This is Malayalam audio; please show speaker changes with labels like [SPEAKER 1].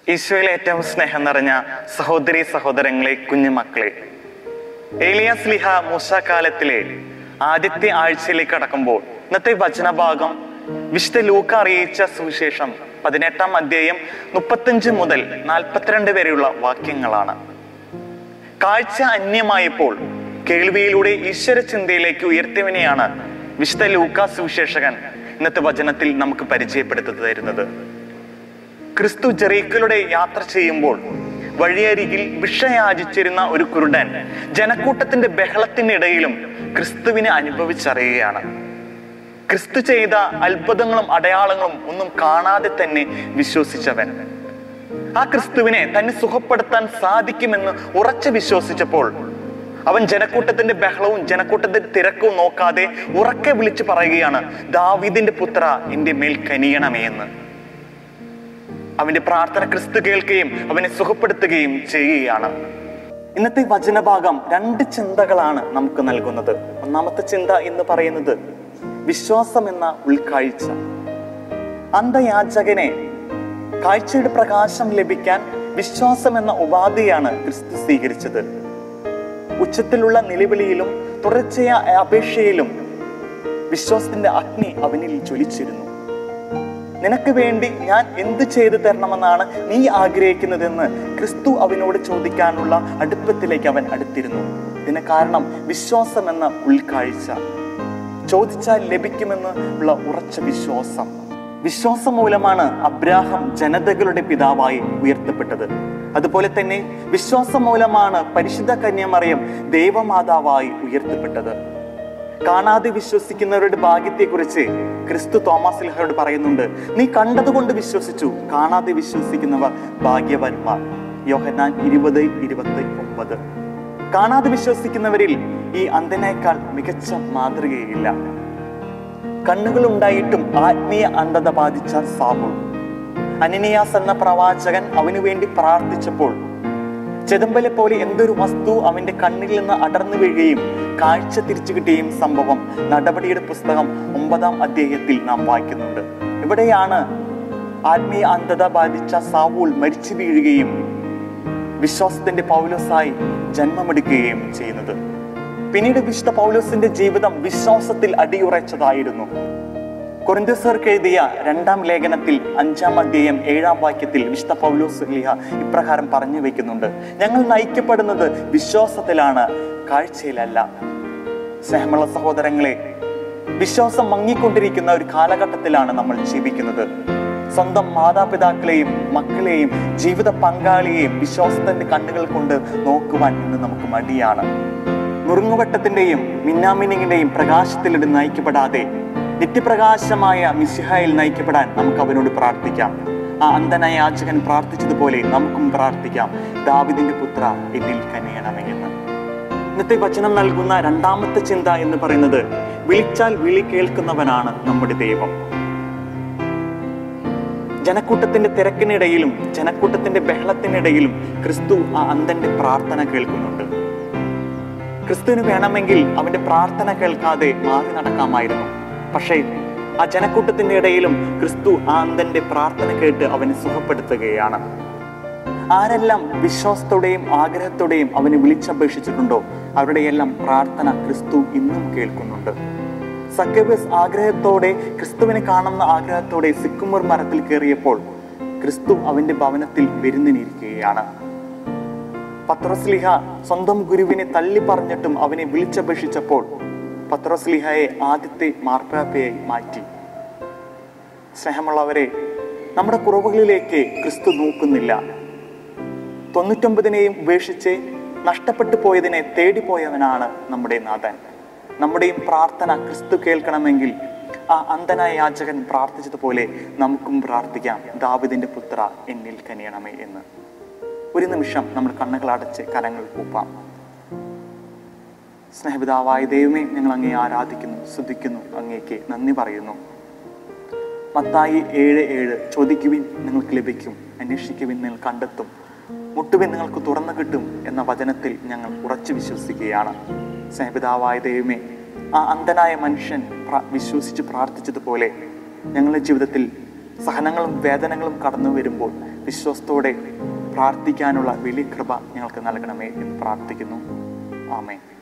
[SPEAKER 1] ഈശോയിൽ ഏറ്റവും സ്നേഹം നിറഞ്ഞ സഹോദരി സഹോദരങ്ങളെ കുഞ്ഞുമക്കളെ ഏലിയാസ് ലിഹ മൂസ കാലത്തിലെ ആദ്യത്തെ ആഴ്ചയിലേക്ക് കടക്കുമ്പോൾ ഇന്നത്തെ വചനഭാഗം വിശുദ്ധ ലൂക്ക അറിയിച്ച സുവിശേഷം പതിനെട്ടാം അധ്യായം മുപ്പത്തഞ്ച് മുതൽ നാൽപ്പത്തിരണ്ട് വരെയുള്ള വാക്യങ്ങളാണ് കാഴ്ച അന്യമായപ്പോൾ കേൾവിയിലൂടെ ഈശ്വര ചിന്തയിലേക്ക് ഉയർത്തിയവനെയാണ് വിശുദ്ധ ലൂക്ക സുവിശേഷകൻ ഇന്നത്തെ വചനത്തിൽ നമുക്ക് പരിചയപ്പെടുത്തി തരുന്നത് ക്രിസ്തു ജെറീക്കലുടെ യാത്ര ചെയ്യുമ്പോൾ വഴിയരികിൽ വിഷയാചിച്ചിരുന്ന ഒരു കുരുടൻ ജനക്കൂട്ടത്തിന്റെ ബഹളത്തിനിടയിലും ക്രിസ്തുവിനെ അനുഭവിച്ചറിയുകയാണ് ക്രിസ്തു ചെയ്ത അത്ഭുതങ്ങളും അടയാളങ്ങളും ഒന്നും കാണാതെ തന്നെ വിശ്വസിച്ചവൻ ആ ക്രിസ്തുവിനെ തന്നെ സുഖപ്പെടുത്താൻ സാധിക്കുമെന്ന് ഉറച്ചു വിശ്വസിച്ചപ്പോൾ അവൻ ജനക്കൂട്ടത്തിന്റെ ബഹളവും ജനക്കൂട്ടത്തിന്റെ തിരക്കവും നോക്കാതെ ഉറക്കെ വിളിച്ചു പറയുകയാണ് ദാവീദിന്റെ പുത്ര എന്റെ മേൽ കനിയണമേ എന്ന് അവന്റെ പ്രാർത്ഥന ക്രിസ്തു കേൾക്കുകയും അവനെ സുഖപ്പെടുത്തുകയും ചെയ്യുകയാണ് ഇന്നത്തെ വചനഭാഗം രണ്ട് ചിന്തകളാണ് നമുക്ക് നൽകുന്നത് ഒന്നാമത്തെ ചിന്ത എന്ന് പറയുന്നത് വിശ്വാസം എന്ന ഉൾക്കാഴ്ച അന്ധയാചകനെ കാഴ്ചയുടെ പ്രകാശം ലഭിക്കാൻ വിശ്വാസം എന്ന ഉപാധിയാണ് ക്രിസ്തു സ്വീകരിച്ചത് ഉച്ചത്തിലുള്ള നിലവിളിയിലും തുടർച്ചയായ അപേക്ഷയിലും വിശ്വാസത്തിന്റെ അഗ്നി അവനിൽ ജ്വലിച്ചിരുന്നു നിനക്ക് വേണ്ടി ഞാൻ എന്ത് ചെയ്തു തരണമെന്നാണ് നീ ആഗ്രഹിക്കുന്നതെന്ന് ക്രിസ്തു അവനോട് ചോദിക്കാനുള്ള അടുപ്പത്തിലേക്ക് അവൻ അടുത്തിരുന്നു ഇതിന് കാരണം വിശ്വാസം എന്ന ഉൾക്കാഴ്ച ചോദിച്ചാൽ ലഭിക്കുമെന്ന് ഉള്ള ഉറച്ച വിശ്വാസം വിശ്വാസം മൂലമാണ് അബ്രാഹം ജനതകളുടെ പിതാവായി ഉയർത്തപ്പെട്ടത് അതുപോലെ തന്നെ വിശ്വാസം മൂലമാണ് പരിശുദ്ധ കന്യമറിയം ദൈവമാതാവായി ഉയർത്തപ്പെട്ടത് കാണാതെ വിശ്വസിക്കുന്നവരുടെ ഭാഗ്യത്തെക്കുറിച്ച് ക്രിസ്തു തോമസ് ലിഹയോട് പറയുന്നുണ്ട് നീ കണ്ടതുകൊണ്ട് വിശ്വസിച്ചു കാണാതെ വിശ്വസിക്കുന്നവർ ഭാഗ്യവാന്മാർ യോഹന്നാൻ ഇരുപത് ഇരുപത്തി ഒമ്പത് കാണാതെ വിശ്വസിക്കുന്നവരിൽ ഈ അന്ധനേക്കാൾ മികച്ച മാതൃകയില്ല കണ്ണുകൾ ഉണ്ടായിട്ടും ആത്മീയ അന്ധത ബാധിച്ച സാബുൾ അനനിയാസ് എന്ന പ്രവാചകൻ അവനു വേണ്ടി പ്രാർത്ഥിച്ചപ്പോൾ ചെതമ്പലെ പോലെ എന്തൊരു വസ്തു അവന്റെ കണ്ണിൽ നിന്ന് അടർന്നു വീഴുകയും കാഴ്ച തിരിച്ചു കിട്ടുകയും സംഭവം നടപടിയുടെ പുസ്തകം ഒമ്പതാം അധ്യായത്തിൽ നാം വായിക്കുന്നുണ്ട് ഇവിടെയാണ് ആത്മീയ അന്ധത ബാധിച്ച സാവൂൾ മരിച്ചു വീഴുകയും വിശ്വാസത്തിന്റെ പൗലോസായി ജന്മമെടുക്കുകയും ചെയ്യുന്നത് പിന്നീട് വിശുദ്ധ പൗലോസിന്റെ ജീവിതം വിശ്വാസത്തിൽ അടിയുറച്ചതായിരുന്നു കൊറിന്തോസർക്ക് എഴുതിയ രണ്ടാം ലേഖനത്തിൽ അഞ്ചാം അധ്യായം ഏഴാം വാക്യത്തിൽ വിശുദ്ധ പൗലോസ് ലിഹ ഇപ്രകാരം പറഞ്ഞു വെക്കുന്നുണ്ട് ഞങ്ങൾ നയിക്കപ്പെടുന്നത് വിശ്വാസത്തിലാണ് കാഴ്ചയിലല്ല സ്നേഹമുള്ള സഹോദരങ്ങളെ വിശ്വാസം മങ്ങിക്കൊണ്ടിരിക്കുന്ന ഒരു കാലഘട്ടത്തിലാണ് നമ്മൾ ജീവിക്കുന്നത് സ്വന്തം മാതാപിതാക്കളെയും മക്കളെയും ജീവിത പങ്കാളിയെയും വിശ്വാസത്തിന്റെ കണ്ണുകൾ കൊണ്ട് നോക്കുവാൻ ഇന്ന് നമുക്ക് മടിയാണ് നുറുങ്ങുവട്ടത്തിന്റെയും മിന്നാമിനിങ്ങിന്റെയും പ്രകാശത്തിലിട്ട് നയിക്കപ്പെടാതെ നിത്യപ്രകാശമായ മിസിഹായിൽ നയിക്കപ്പെടാൻ നമുക്ക് അവനോട് പ്രാർത്ഥിക്കാം ആ അന്ധനായ യാചകൻ പ്രാർത്ഥിച്ചതുപോലെ നമുക്കും പ്രാർത്ഥിക്കാം ദാവിദിന്റെ പുത്ര എന്നിൽ കനിയണമേ എന്ന് ഇന്നത്തെ വചനം നൽകുന്ന രണ്ടാമത്തെ ചിന്ത എന്ന് പറയുന്നത് വിളിച്ചാൽ വിളി കേൾക്കുന്നവനാണ് നമ്മുടെ ദൈവം ജനക്കൂട്ടത്തിന്റെ തിരക്കിനിടയിലും ജനക്കൂട്ടത്തിന്റെ ബഹളത്തിനിടയിലും ക്രിസ്തു ആ അന്ധന്റെ പ്രാർത്ഥന കേൾക്കുന്നുണ്ട് ക്രിസ്തുവിന് വേണമെങ്കിൽ അവന്റെ പ്രാർത്ഥന കേൾക്കാതെ മാറി നടക്കാമായിരുന്നു പക്ഷേ ആ ജനക്കൂട്ടത്തിന്റെ ഇടയിലും ക്രിസ്തു ആ അന്ധന്റെ പ്രാർത്ഥന കേട്ട് അവനെ സുഖപ്പെടുത്തുകയാണ് ആരെല്ലാം വിശ്വാസത്തോടെയും ആഗ്രഹത്തോടെയും അവനെ വിളിച്ചപേക്ഷിച്ചിട്ടുണ്ടോ അവരുടെയെല്ലാം പ്രാർത്ഥന ക്രിസ്തു ഇന്നും കേൾക്കുന്നുണ്ട് സക്കബസ് ആഗ്രഹത്തോടെ ക്രിസ്തുവിനെ കാണുന്ന ആഗ്രഹത്തോടെ സിക്കുമർ മരത്തിൽ കയറിയപ്പോൾ ക്രിസ്തു അവന്റെ ഭവനത്തിൽ വിരുന്നിനിരിക്കുകയാണ് പത്രോസ്ലിഹ സ്വന്തം ഗുരുവിനെ തള്ളി പറഞ്ഞിട്ടും അവനെ വിളിച്ചപേക്ഷിച്ചപ്പോൾ പത്രോസ്ലിഹയെ ആദ്യത്തെ മാർപ്പാപ്പയായി മാറ്റി സ്നേഹമുള്ളവരെ നമ്മുടെ കുറവുകളിലേക്ക് ക്രിസ്തു നോക്കുന്നില്ല തൊണ്ണൂറ്റൊമ്പതിനെയും ഉപേക്ഷിച്ച് നഷ്ടപ്പെട്ടു പോയതിനെ തേടിപ്പോയവനാണ് നമ്മുടെ നാഥൻ നമ്മുടെയും പ്രാർത്ഥന ക്രിസ്തു കേൾക്കണമെങ്കിൽ ആ അന്ധനായ യാചകൻ പ്രാർത്ഥിച്ചതുപോലെ നമുക്കും പ്രാർത്ഥിക്കാം ദാവിദിന്റെ പുത്ര എന്നിൽ കനിയണമേ എന്ന് ഒരു നിമിഷം നമ്മൾ കണ്ണുകൾ അടച്ച് കരങ്ങൾ കൂപ്പാം സ്നേഹപിതാവായ ദൈവമേ ഞങ്ങൾ അങ്ങേ ആരാധിക്കുന്നു സ്തുതിക്കുന്നു അങ്ങേക്ക് നന്ദി പറയുന്നു മത്തായി ഏഴ് ഏഴ് ചോദിക്കുവിൻ നിങ്ങൾക്ക് ലഭിക്കും അന്വേഷിക്കുവിൻ നിങ്ങൾ കണ്ടെത്തും മുട്ടുവിൻ നിങ്ങൾക്ക് തുറന്നു കിട്ടും എന്ന വചനത്തിൽ ഞങ്ങൾ ഉറച്ചു വിശ്വസിക്കുകയാണ് സ്നേഹപിതാവായ ദൈവമേ ആ അന്ധനായ മനുഷ്യൻ പ്ര- വിശ്വസിച്ച് പ്രാർത്ഥിച്ചതുപോലെ ഞങ്ങളുടെ ജീവിതത്തിൽ സഹനങ്ങളും വേദനകളും കടന്നു വരുമ്പോൾ വിശ്വസ്തോടെ പ്രാർത്ഥിക്കാനുള്ള വലിയ കൃപ ഞങ്ങൾക്ക് നൽകണമേ എന്ന് പ്രാർത്ഥിക്കുന്നു ആമേ